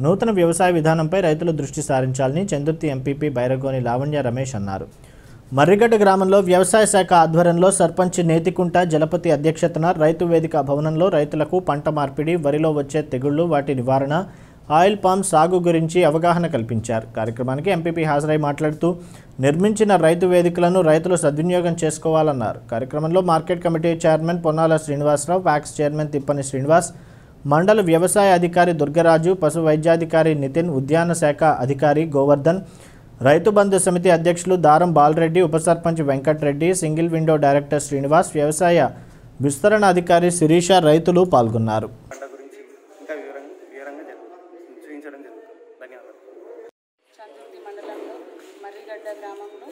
నూతన వ్యవసాయ విధానంపై రైతులు దృష్టి సారించాలని చందుర్తి ఎంపీపీ బైరగోని లావణ్య రమేష్ అన్నారు మర్రిగడ్డ గ్రామంలో వ్యవసాయ శాఖ ఆధ్వర్యంలో సర్పంచ్ నేతికుంట జలపతి అధ్యక్షతన రైతు వేదిక భవనంలో రైతులకు పంట మార్పిడి వరిలో వచ్చే తెగుళ్లు వాటి నివారణ ఆయిల్ పామ్ సాగు గురించి అవగాహన కల్పించారు కార్యక్రమానికి ఎంపీపీ హాజరై మాట్లాడుతూ నిర్మించిన రైతు వేదికలను రైతులు సద్వినియోగం చేసుకోవాలన్నారు కార్యక్రమంలో market committee chairman Ponnala Srinivasa Rao వ్యాక్స్ చైర్మన్ తిప్పని శ్రీనివాస్ మండల వ్యవసాయ అధికారి దుర్గరాజు పశు వైద్యాధికారి నితిన్ ఉద్యాన శాఖ అధికారి గోవర్ధన్ రైతు బంధు సమితి అధ్యక్షులు దారం బాలరెడ్డి ఉప sarpanch Venkat Reddy single window director Srinivas వ్యవసాయ విస్తరణ అధికారి శిరీష రైతులు పాల్గొన్నారు పంట గురించి ఇంకా వివరంగా వివరంగా జరుగు- చూపించడం జరుగుతుంది ధన్యవాదాలు చందుర్తి మండలంలో మర్రిగడ్డ గ్రామంలో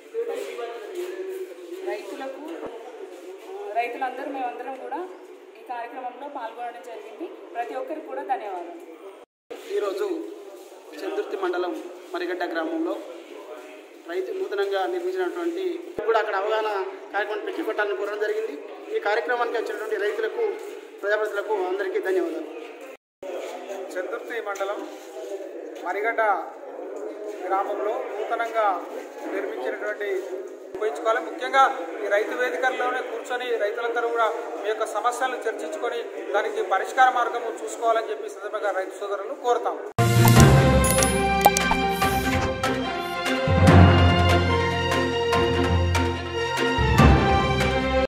రైతులకు ఆ, రైతులందరూ మేమందరం కూడా ఈ కార్యక్రమంలో పాల్గొనడం జరిగింది ప్రతి ఒక్కరికి కూడా ధన్యవాదాలు ఈరోజు చందుర్తి మండలం మరిగడ్డ గ్రామంలో రైతు నూతనంగా నిర్మించినటువంటి కూడా అక్కడ అవగాహన కార్యక్రమం పెట్టి కొట్టాలని కోరడం జరిగింది ఈ కార్యక్రమానికి వచ్చినటువంటి రైతులకు ప్రజాప్రతినిధులకు అందరికీ ధన్యవాదాలు చందుర్తి మండలం మరిగడ్డ గ్రామంలో నూతనంగా నిర్మించినటువంటి ఉపయోగించుకోవాలి ముఖ్యంగా ఈ రైతు వేదికల్లోనే కూర్చొని రైతులందరూ కూడా మీ యొక్క సమస్యలను చర్చించుకొని దానికి పరిష్కార మార్గము చూసుకోవాలని చెప్పి ఈ సందర్భంగా రైతు సోదరులను కోరుతాం